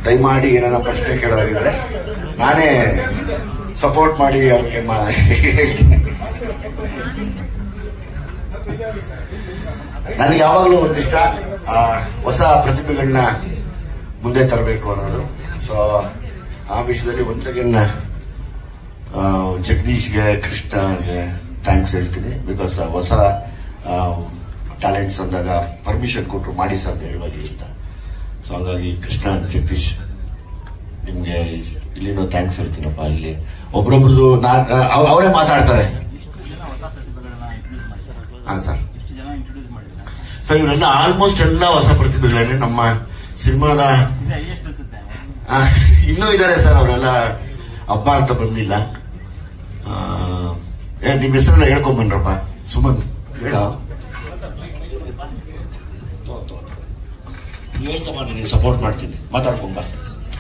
ದಯಮಾಡಿ ಏನಾರ ಪ್ರಶ್ನೆ ಕೇಳೋರಿದ್ರೆ ನಾನೇ ಸಪೋರ್ಟ್ ಮಾಡಿ ಅವ್ರಿಗೆ ಮಾ ಹೇಳ್ತೀನಿ ನನಗೆ ಯಾವಾಗಲೂ ಒಂದಿಷ್ಟ ಆ, ಹೊಸ ಪ್ರತಿಭೆಗಳನ್ನ ಮುಂದೆ ತರಬೇಕು ಅನ್ನೋದು ಸೊ ಆ ವಿಷಯದಲ್ಲಿ ಒಂದ್ ಅಗೇನ್ ಜಗದೀಶ್ಗೆ ಕೃಷ್ಣಗೆ ಥ್ಯಾಂಕ್ಸ್ ಹೇಳ್ತೀನಿ ಬಿಕಾಸ್ ಹೊಸ ಟ್ಯಾಲೆಂಟ್ಸ್ ಅಂದಾಗ ಪರ್ಮಿಷನ್ ಕೊಟ್ಟರು ಮಾಡಿ ಸರ್ ಧೈರ್ಯವಾಗಿ ಅಂತ ಸೊ ಹಾಗಾಗಿ ಕೃಷ್ಣ ಜಗದೀಶ್ ನಿಮ್ಗೆ ಇಲ್ಲಿನೂ ಥ್ಯಾಂಕ್ಸ್ ಹೇಳ್ತೀನಪ್ಪ ಇಲ್ಲಿ ಒಬ್ರೊಬ್ರದ್ದು ನಾನ್ ಅವ್- ಅವರೇ ಮಾತಾಡ್ತಾರೆ ಹಾ ಸರ್ ಸರ್ ಇವರೆಲ್ಲ ಆಲ್ಮೋಸ್ಟ್ ಎಲ್ಲ ಹೊಸ ಪ್ರತಿಭೆಗಳೇ ನಮ್ಮ ಸಿನಿಮಾದ ಆ, ಇನ್ನೂ ಇದ್ದಾರೆ ಸರ್ ಅವರೆಲ್ಲ ಹಬ್ಬ ಅಂತ ಬಂದಿಲ್ಲ ಆ, ಏ, ನಿಮ್ ಹೆಸರೆಲ್ಲ ಹೇಳ್ಕೊಂಬನ್ರಪ್ಪ ಸುಮನ್ ಹೇಳ ಹೇಳ್ತಮ್ಮ ನಿನಗೆ ಸಪೋರ್ಟ್ ಮಾಡ್ತೀನಿ ಮಾತಾಡ್ಕೊಂಡ್ ಬಾ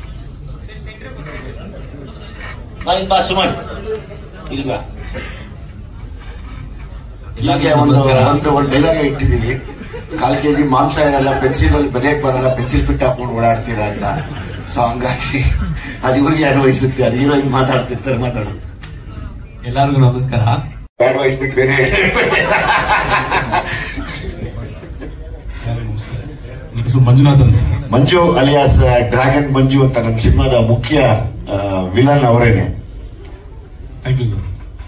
ಬಾ ಇಲ್ಲಿ ಬಾ ಸುಮನ್ ಇಲ್ಲಿ ಬಾ ಹೀಗೆ ಒಂದು ಒಂದು ಒಂದು ಡೈಲಾಗ್ ಇಟ್ಟಿದೀನಿ ಕಾಲ್ ಕೆಜಿ ಮಾಂಸ ಇರಲ್ಲ ಪೆನ್ಸಿಲ್ ಅಲ್ಲಿ ಬರೆಯಕ್ ಬರಲ್ಲ ಪೆನ್ಸಿಲ್ ಫಿಟ್ ಹಾಕೊಂಡು ಓಡಾಡ್ತೀರಾ ಅಂತ ಸೊ ಹಂಗಾಗಿ ಅದು ಇವ್ರಿಗೆ ಅನ್ವಯಿಸುತ್ತೆ ಅದು ಹೀರೋಯಿನ್ ಮಾತಾಡ್ತಿರ್ತಾರೆ ಮಾತಾಡೋದು ಎಲ್ಲರಿಗೂ ನಮಸ್ಕಾರ ಬ್ಯಾಡ್ ವಾಯ್ಸ್ ಬಿಟ್ಟು ಬೇರೆ ನನ್ನ ಹೆಸರು ಮಂಜುನಾಥ್ ಅಂತ ಮಂಜು ಅಲಿಯಾಸ್ ಡ್ರ್ಯಾಗನ್ ಮಂಜು ಅಂತ ನಮ್ಮ ಸಿನಿಮಾದ ಮುಖ್ಯ ವಿಲನ್ ಅವರೇನೆ ಥ್ಯಾಂಕ್ ಯು ಸರ್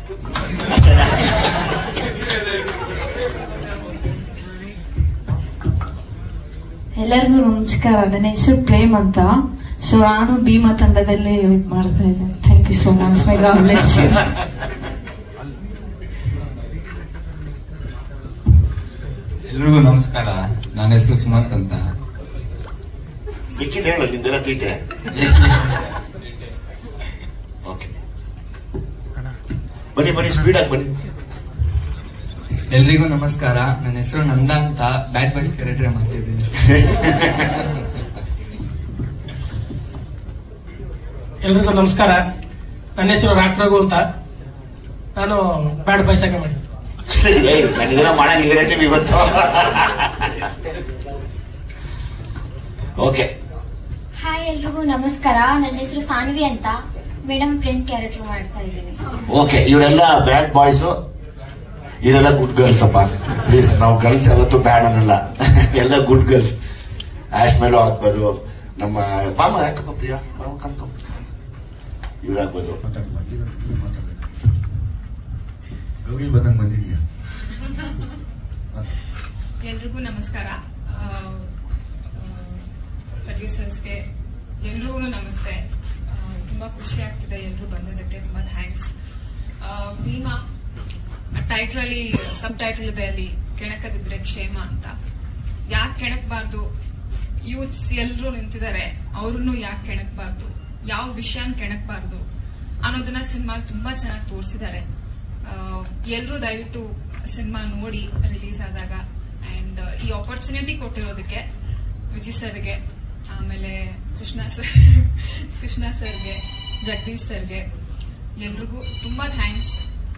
ಎಲ್ಲರಿಗೂ ನಮಸ್ಕಾರ ನನ್ನ ಹೆಸರು ಪ್ರೇಮ್ ಅಂತ ಸೊ ನಾನು ಭೀಮಾ ತಂಡದಲ್ಲಿ ಇದು ಮಾಡ್ತಾ ಇದ್ದೇನೆ thank you so much my god bless you ಎಲ್ರಿಗೂ ನಮಸ್ಕಾರ ನನ್ನ ಹೆಸರು ಸುಮಂತ್ ಅಂತ ಮಿಕ್ಕಿದ ಹೇಳ ನಿಂದೆಲ್ಲ ತೀಟೆ ಓಕೆ ಬನ್ನಿ ಬನ್ನಿ ಸ್ಪೀಡ್ ಆಗಿ ಬನ್ನಿ ಎಲ್ರಿಗೂ ನಮಸ್ಕಾರ ನನ್ನ ಹೆಸರು ನಂದ ಅಂತ ಬ್ಯಾಡ್ ಬಾಯ್ಸ್ ಕ್ಯಾರೆಕ್ಟರ್ ಮಾಡ್ತಿದ್ದೀನಿ ಎಲ್ರಿಗೂ ನಮಸ್ಕಾರ ನನ್ನ ಹೆಸರು ರಾಕ್ರಘು ಅಂತ ನಾನು ಬ್ಯಾಡ್ ಬೈಸಾಗ ಮಾಡಿ ಏಯ್, ನನಗೆಲ್ಲ ಮಾಡಂಗಿದ್ರೆ ನೀವು ಇವತ್ತು ಓಕೆ ಹಾಯ್ ಎಲ್ರಿಗೂ ನಮಸ್ಕಾರ ನನ್ನ ಹೆಸರು ಸಾನ್ವಿ ಅಂತ ಮೇಡಮ್ ಫ್ರೆಂಡ್ ಕ್ಯಾರೆಕ್ಟರ್ ಮಾಡ್ತಾ ಇದ್ದೀನಿ ಓಕೆ ಇವರೆಲ್ಲ ಬ್ಯಾಡ್ ಬಾಯ್ಸ್ ಇವರೆಲ್ಲ ಗುಡ್ ಗರ್ಲ್ಸ್ ಅಪ್ಪ ಪ್ಲೀಸ್ ನಾವು ಗರ್ಲ್ಸ್ ಯಾವತ್ತೂ ಬ್ಯಾಡ್ ಅನ್ನಲ್ಲ ಎಲ್ಲ ಗುಡ್ ಗರ್ಲ್ಸ್ ಆಶ್ ಮೇಲೂ ಆಗ್ಬೋದು ನಮ್ಮ ಮಾಮ ಯಾಕಪ್ಪ ಪ್ರಿಯಾ ಮಾಮ ಕಮ್ ಕಮ್ ಇವ್ರಾಗ್ಬೋದು ಗೌರಿ ಬಂದಂಗ್ ಬಂದಿದ್ಯಾ ಎಲ್ರಿಗೂ ನಮಸ್ಕಾರ ಪ್ರೊಡ್ಯೂಸರ್ಸ್ಗೆ ಎಲ್ರಿಗೂ ನಮಸ್ತೆ ಆ, ತುಂಬಾ ಖುಷಿ ಆಗ್ತಿದೆ ಎಲ್ರು ಬಂದಿದ್ದಕ್ಕೆ ತುಂಬಾ ಥ್ಯಾಂಕ್ಸ್ ಭೀಮಾ ಟೈಟಲ್ ಅಲ್ಲಿ ಸಬ್ ಟೈಟಲ್ ಇದೆ ಅಲ್ಲಿ ಕೆಣಕದಿದ್ರೆ ಕ್ಷೇಮ ಅಂತ ಯಾಕೆ ಕೆಣಕಬಾರ್ದು ಯೂತ್ಸ್ ಎಲ್ರು ನಿಂತಿದ್ದಾರೆ ಅವ್ರನ್ನು ಯಾಕೆ ಕೆಣಕಬಾರ್ದು ಯಾವ ವಿಷಯನ ಕೆಣಕಬಾರ್ದು ಅನ್ನೋದನ್ನ ಸಿನಿಮಾ ತುಂಬಾ ಚೆನ್ನಾಗಿ ತೋರಿಸಿದ್ದಾರೆ ಎಲ್ರು ದಯವಿಟ್ಟು ಸಿನಿಮಾ ನೋಡಿ ರಿಲೀಸ್ ಆದಾಗ ಅಂಡ್ ಈ ಆಪರ್ಚುನಿಟಿ ಕೊಟ್ಟಿರೋದಕ್ಕೆ ವಿಜಯ್ ಸರ್ಗೆ ಆಮೇಲೆ ಕೃಷ್ಣ ಸರ್ ಕೃಷ್ಣ ಸರ್ಗೆ ಜಗದೀಶ್ ಸರ್ಗೆ ಎಲ್ರಿಗೂ ತುಂಬಾ ಥ್ಯಾಂಕ್ಸ್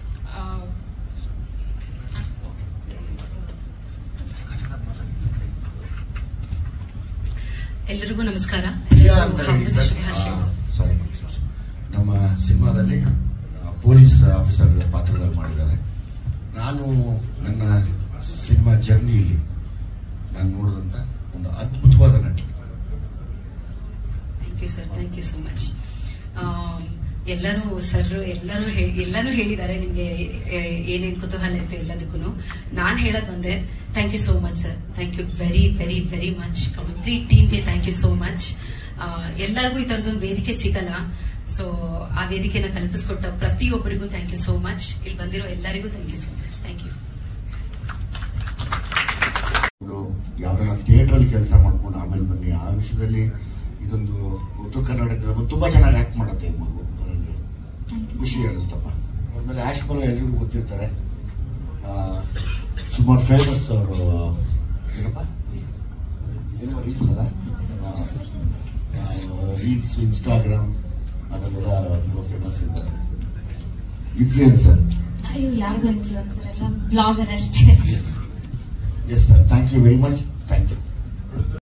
ಎಲ್ರಿಗೂ ನಮಸ್ಕಾರ ಪ್ರಿಯಾ ಎಲ್ಲರಿಗೂ ಅಂತ ಹೇಳಿ ಹಬ್ಬದ ಸರ್ ಶುಭಾಶಯ ಸಾರಿ ನಮ್ಮ ಸಿನಿಮಾದಲ್ಲಿ ಆ, ಪೊಲೀಸ್ ಆಫೀಸರ್ ಪಾತ್ರದಲ್ಲಿ ಮಾಡಿದ್ದಾರೆ ನಾನು ನನ್ನ ಸಿನಿಮಾ ಜರ್ನಿಯಲ್ಲಿ ನಾನು ನೋಡಿದಂತ ಒಂದು ಅದ್ಭುತವಾದ ನಟಿ thank you sir thank you so much ಎಲ್ಲರೂ ಸರ್ ಎಲ್ಲರೂ ಹೇ- ಎಲ್ಲಾನು ಹೇಳಿದ್ದಾರೆ ನಿಮ್ಗೆ ಏನೇನು ಕುತೂಹಲ ಇತ್ತು ಎಲ್ಲದಕ್ಕೂ ನಾನು ಹೇಳೋದು ಒಂದೇ thank you so much sir thank you very very very much complete ಟೀಮ್ಗೆ ಥ್ಯಾಂಕ್ ಯು ಸೋ ಮಚ್ ಎಲ್ಲರಿಗೂ ಈ ಥರದೊಂದು ವೇದಿಕೆ ಸಿಗಲ್ಲ ಸೊ ಆ ವೇದಿಕೆನ ಕಲ್ಪಿಸ್ಕೊಟ್ಟ ಪ್ರತಿಯೊಬ್ಬರಿಗೂ ಥ್ಯಾಂಕ್ ಯು ಸೋ ಮಚ್ ಇಲ್ಲಿ ಬಂದಿರೋ ಎಲ್ಲರಿಗೂ thank you so much thank you ಯಾವ್ದಾರ ಥಿಯೇಟರ್ ಅಲ್ಲಿ ಕೆಲಸ ಮಾಡ್ಕೊಂಡು ಆಮೇಲೆ ಬನ್ನಿ ಆ ವಿಷಯದಲ್ಲಿ ಇದೊಂದು ಉತ್ತರ ಕರ್ನಾಟಕದ ತುಂಬಾ ಚೆನ್ನಾಗಿ ಆಕ್ಟ್ ಮಾಡುತ್ತೆ ಈ ಮಗು ನನಗೆ ಖುಷಿ ಅನಿಸ್ತಪ್ಪ ಆಮೇಲೆ ಆಶ್ ಬರೋ ಎಲ್ರಿಗೂ ಗೊತ್ತಿರ್ತಾರೆ ಆ, ಸುಮಾರು ಫೇಮಸ್ ಅವರು ಏನಪ್ಪ ಏನೋ ರೀಲ್ಸ್ ಅಲ್ಲ ರೀಲ್ಸ್ ಇನ್ಸ್ಟಾಗ್ರಾಮ್ ಅದರಲ್ಲೆಲ್ಲ ತುಂಬ ಫೇಮಸ್ ಇದ್ದಾರೆ ಇನ್ಫ್ಲೂಯೆನ್ಸರ್ ಅಯ್ಯೋ ಯಾರಿಗೂ ಇನ್ಫ್ಲುಯೆನ್ಸರ್ ಎಲ್ಲ ಬ್ಲಾಗರ್ ಅಷ್ಟೇ yes sir thank you very much thank you